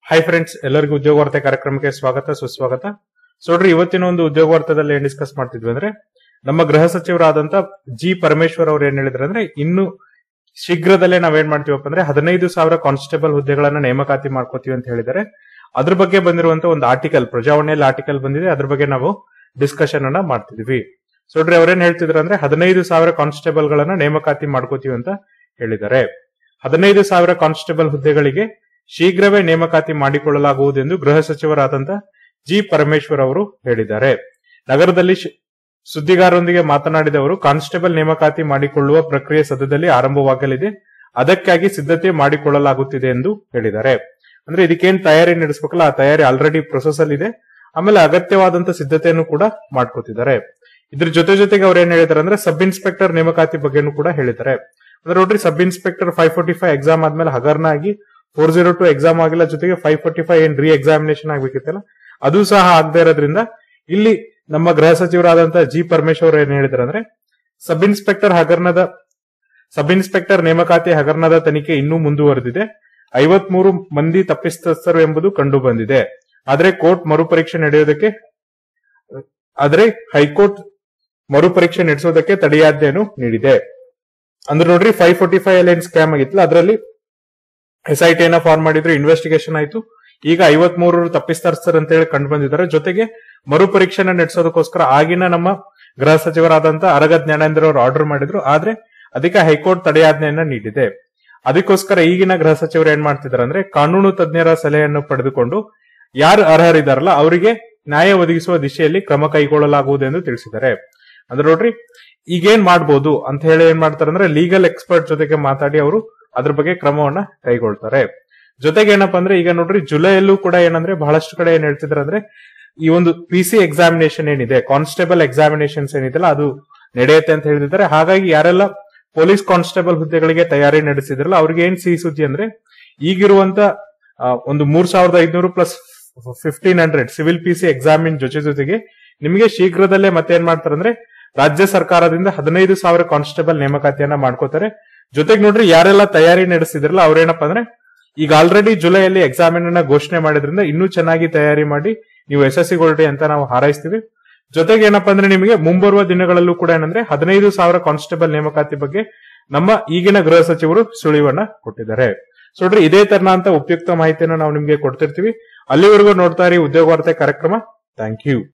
hi friends ಎಲ್ಲರಿಗೂ ಉದ್ಯೋಗ ವಾರ್ತೆ ಕಾರ್ಯಕ್ರಮಕ್ಕೆ ಸ್ವಾಗತ ಸುಸ್ವಾಗತ ಸೊ ನೋಡ್ರಿ ಇವತ್ತಿನ ಒಂದು ಉದ್ಯೋಗ ವಾರ್ತೆದಲ್ಲಿ ಏನ್ ಡಿಸ್ಕಸ್ ಮಾಡ್ತಿದ್ವಿ ಅಂದ್ರೆ ನಮ್ಮ ಗೃಹ ಸಚಿವರಾದಂತ ಜಿ ಪರಮೇಶ್ವರ್ ಅವ್ರು ಏನ್ ಹೇಳಿದ್ರು ಅಂದ್ರೆ ಇನ್ನು ಶೀಘ್ರದಲ್ಲೇ ನಾವೇನ್ ಮಾಡ್ತೀವಪ್ಪ ಅಂದ್ರೆ ಹದಿನೈದು ಸಾವಿರ ಕಾನ್ಸ್ಟೇಬಲ್ ಹುದ್ದೆಗಳನ್ನ ನೇಮಕಾತಿ ಮಾಡ್ಕೋತೀವಿ ಅಂತ ಹೇಳಿದ್ದಾರೆ ಅದ್ರ ಬಗ್ಗೆ ಬಂದಿರುವಂತ ಒಂದು ಆರ್ಟಿಕಲ್ ಪ್ರಜಾವಾಣಿಯಲ್ಲಿ ಆರ್ಟಿಕಲ್ ಬಂದಿದೆ ಅದ್ರ ಬಗ್ಗೆ ನಾವು ಡಿಸ್ಕಷನ್ ಅನ್ನ ಮಾಡ್ತಿದ್ವಿ ಸೊ ನೋಡ್ರಿ ಅವ್ರೇನ್ ಹೇಳ್ತಿದ್ರು ಅಂದ್ರೆ ಹದಿನೈದು ಸಾವಿರ ಕಾನ್ಸ್ಟೇಬಲ್ ಗಳನ್ನ ನೇಮಕಾತಿ ಮಾಡ್ಕೋತೀವಿ ಅಂತ ಹೇಳಿದ್ದಾರೆ ಹದಿನೈದು ಸಾವಿರ ಕಾನ್ಸ್ಟೇಬಲ್ ಹುದ್ದೆಗಳಿಗೆ ಶೀಘ್ರವೇ ನೇಮಕಾತಿ ಮಾಡಿಕೊಳ್ಳಲಾಗುವುದೆಂದು ಗೃಹ ಸಚಿವರಾದಂತ ಜಿ ಪರಮೇಶ್ವರ್ ಅವರು ಹೇಳಿದ್ದಾರೆ ನಗರದಲ್ಲಿ ಶ್- ಸುದ್ದಿಗಾರರೊಂದಿಗೆ ಮಾತನಾಡಿದ ಅವರು ಕಾನ್ಸ್ಟೇಬಲ್ ನೇಮಕಾತಿ ಮಾಡಿಕೊಳ್ಳುವ ಪ್ರಕ್ರಿಯೆ ಸದ್ಯದಲ್ಲಿ ಆರಂಭವಾಗಲಿದೆ ಅದಕ್ಕಾಗಿ ಸಿದ್ಧತೆ ಮಾಡಿಕೊಳ್ಳಲಾಗುತ್ತಿದೆ ಎಂದು ಹೇಳಿದ್ದಾರೆ ಅಂದ್ರೆ ಇದಕ್ಕೇನ್ ತಯಾರಿ ನಡೆಸಬೇಕಲ್ಲ ಆ ತಯಾರಿ ಆಲ್ರೆಡಿ ಪ್ರೊಸೆಸ್ ಅಲ್ಲಿ ಇದೆ ಆಮೇಲೆ ಅಗತ್ಯವಾದಂತ ಸಿದ್ಧತೆಯನ್ನು ಕೂಡ ಮಾಡ್ಕೋತಿದ್ದಾರೆ ಇದ್ರ ಜೊತೆ ಜೊತೆಗೆ ಅವ್ರು ಏನ್ ಹೇಳಿದಾರೆ ಅಂದ್ರೆ ಸಬ್ ಇನ್ಸ್ಪೆಕ್ಟರ್ ನೇಮಕಾತಿ ಬಗ್ಗೆನೂ ಕೂಡ ಹೇಳಿದ್ದಾರೆ ಅಂದ್ರೆ ನೋಡ್ರಿ sub inspector five forty five exam ಆದ್ಮೇಲೆ ಹಗರ್ನ ಆಗಿ ಫೋರ್ ಜೀರೋ ಟು ಎಕ್ಸಾಮ್ ಆಗಿಲ್ಲ ಜೊತೆಗೆ ಫೈವ್ ಫೋರ್ಟಿ ಫೈವ್ ಏನ್ ರೀ ಎಕ್ಸಾಮಿನೇಷನ್ ಆಗ್ಬೇಕಿತ್ತಲ್ಲ ಅದು ಸಹ ಆಗದೆ ಇರೋದ್ರಿಂದ ಇಲ್ಲಿ ನಮ್ಮ ಗೃಹ ಸಚಿವರಾದಂತಹ ಜಿ ಪರಮೇಶ್ವರ್ ಏನ್ ಹೇಳಿದ್ರು ಅಂದ್ರೆ ಸಬ್ ಇನ್ಸ್ಪೆಕ್ಟರ್ ಹಗರಣದ ಸಬ್ ಇನ್ಸ್ಪೆಕ್ಟರ್ ನೇಮಕಾತಿ ಹಗರಣದ ತನಿಖೆ ಇನ್ನೂ ಮುಂದುವರೆದಿದೆ ಐವತ್ಮೂರು ಮಂದಿ ತಪ್ಪಿತಸ್ಥರು ಎಂಬುದು ಕಂಡು ಬಂದಿದೆ ಆದ್ರೆ ಕೋರ್ಟ್ ಮರುಪರೀಕ್ಷೆ ನಡೆಯೋದಕ್ಕೆ ಆದ್ರೆ ಹೈಕೋರ್ಟ್ ಮರುಪರೀಕ್ಷೆ ನಡೆಸೋದಕ್ಕೆ ತಡೆಯಾಜ್ಞೆಯನ್ನು ನೀಡಿದೆ ಅಂದ್ರೆ ನೋಡ್ರಿ ಫೈವ್ ಫೋರ್ಟಿ ಫೈವ್ ಅಲ್ಲಿ ಏನ್ ಸ್ಕ್ಯಾಮ್ ಆಗಿತ್ತಲ್ಲ ಅದರಲ್ಲಿ ಎಸ್ ಐ ಟಿಯನ್ನ ಫಾರ್ಮ್ ಮಾಡಿದ್ರು ಇನ್ವೆಸ್ಟಿಗೇಷನ್ ಆಯ್ತು ಈಗ ಐವತ್ ಮೂರು ತಪ್ಪಿತಸ್ಥರು ಅಂತ ಹೇಳಿ ಕಂಡು ಬಂದಿದ್ದಾರೆ ಜೊತೆಗೆ ಮರುಪರೀಕ್ಷೆನ ನಡೆಸೋದಕ್ಕೋಸ್ಕರ ಆಗಿನ ನಮ್ಮ ಗೃಹ ಸಚಿವರಾದಂತ ಅರಗ ಜ್ಞಾನೇಂದ್ರ ಅವರು ಆರ್ಡರ್ ಮಾಡಿದ್ರು ಆದ್ರೆ ಅದಕ್ಕೆ ಹೈಕೋರ್ಟ್ ತಡೆಯಾಜ್ಞೆಯನ್ನ ನೀಡಿದೆ ಅದಕ್ಕೋಸ್ಕರ ಈಗಿನ ಗೃಹ ಸಚಿವರು ಏನ್ ಮಾಡ್ತಿದ್ದಾರೆ ಅಂದ್ರೆ ಕಾನೂನು ತಜ್ಞರ ಸಲಹೆಯನ್ನು ಪಡೆದುಕೊಂಡು ಯಾರು ಅರ್ಹರಿದಾರಲ್ಲ ಅವರಿಗೆ ನ್ಯಾಯ ಒದಗಿಸುವ ದಿಶೆಯಲ್ಲಿ ಕ್ರಮ ಕೈಗೊಳ್ಳಲಾಗುವುದು ತಿಳಿಸಿದ್ದಾರೆ ಅಂದ್ರೆ ನೋಡ್ರಿ ಈಗೇನ್ ಮಾಡ್ಬೋದು ಅಂತ ಹೇಳಿ ಏನ್ ಮಾಡ್ತಾರೆ ಅಂದ್ರೆ ಲೀಗಲ್ ಎಕ್ಸ್ಪರ್ಟ್ ಜೊತೆಗೆ ಮಾತಾಡಿ ಅವರು ಅದ್ರ ಬಗ್ಗೆ ಕ್ರಮವನ್ನ ಕೈಗೊಳ್ತಾರೆ ಜೊತೆಗೆ ಏನಪ್ಪಾ ಅಂದ್ರೆ ಈಗ ನೋಡ್ರಿ ಜುಲೈಯಲ್ಲೂ ಕೂಡ ಏನಂದ್ರೆ ಬಹಳಷ್ಟು ಕಡೆ ಏನ್ ಹೇಳ್ತಿದ್ದಾರೆ ಅಂದ್ರೆ ಈ ಒಂದು ಪಿ ಸಿ ಎಕ್ಸಾಮಿನೇಷನ್ ಏನಿದೆ ಕಾನ್ಸ್ಟೇಬಲ್ ಎಕ್ಸಾಮಿನೇಷನ್ಸ್ ಏನಿದೆಲ್ಲ ಅದು ನಡೆಯುತ್ತೆ ಅಂತ ಹೇಳಿದ್ದಾರೆ ಹಾಗಾಗಿ ಯಾರೆಲ್ಲ ಪೊಲೀಸ್ ಕಾನ್ಸ್ಟೇಬಲ್ ಹುದ್ದೆಗಳಿಗೆ ತಯಾರಿ ನಡೆಸಿದ್ರಲ್ಲ ಅವ್ರಿಗೆ ಏನ್ ಸಿಹಿ ಸುದ್ದಿ ಅಂದ್ರೆ ಈಗಿರುವಂತ ಆ, ಒಂದು ಮೂರ್ ಸಾವಿರದ ಐದ್ನೂರು plus fifteen hundred civil P C ಎಕ್ಸಾಮಿನ್ ಜೊತೆ ಜೊತೆಗೆ ನಿಮಗೆ ಶೀಘ್ರದಲ್ಲೇ ಮತ್ತೆ ಏನ್ ಮಾಡ್ತಾರೆ ಅಂದ್ರೆ ರಾಜ್ಯ ಸರ್ಕಾರದಿಂದ ಹದಿನೈದು ಸಾವಿರ ಕಾನ್ಸ್ಟೇಬಲ್ ನೇಮಕಾತಿಯನ್ನ ಮಾಡ್ಕೋತಾರೆ ಜೊತೆಗೆ ನೋಡ್ರಿ ಯಾರೆಲ್ಲ ತಯಾರಿ ನಡೆಸಿದ್ರಲ್ಲ ಅವ್ರೇನಪ್ಪ ಅಂದ್ರೆ ಈಗ ಆಲ್ರೆಡಿ ಜುಲೈಯಲ್ಲಿ ಎಕ್ಸಾಮಿನ್ ಅನ್ನ ಘೋಷಣೆ ಮಾಡಿದ್ರಿಂದ ಇನ್ನೂ ಚೆನ್ನಾಗಿ ತಯಾರಿ ಮಾಡಿ ನೀವು ಯಶಸ್ವಿಗೊಳ್ಳಿ ಅಂತ ನಾವು ಹಾರೈಸ್ತೀವಿ ಜೊತೆಗೆ ಏನಪ್ಪಾ ಅಂದ್ರೆ ನಿಮಗೆ ಮುಂಬರುವ ದಿನಗಳಲ್ಲೂ ಕೂಡ ಏನಂದ್ರೆ ಹದಿನೈದು ಸಾವಿರ ಕಾನ್ಸ್ಟೇಬಲ್ ನೇಮಕಾತಿ ಬಗ್ಗೆ ನಮ್ಮ ಈಗಿನ ಗೃಹ ಸಚಿವರು ಸುಳಿವನ್ನ ಕೊಟ್ಟಿದ್ದಾರೆ ಸೊ ನೋಡ್ರಿ ಇದೇ ತರನಂತ ಉಪಯುಕ್ತ ಮಾಹಿತಿಯನ್ನು ನಾವು ನಿಮ್ಗೆ ಕೊಡ್ತಿರ್ತೀವಿ ಅಲ್ಲಿವರೆಗೂ ನೋಡ್ತಾ ಇರಿ ಉದ್ಯೋಗ ವಾರ್ತೆ ಕಾರ್ಯಕ್ರಮ ಥ್ಯಾಂಕ್ ಯು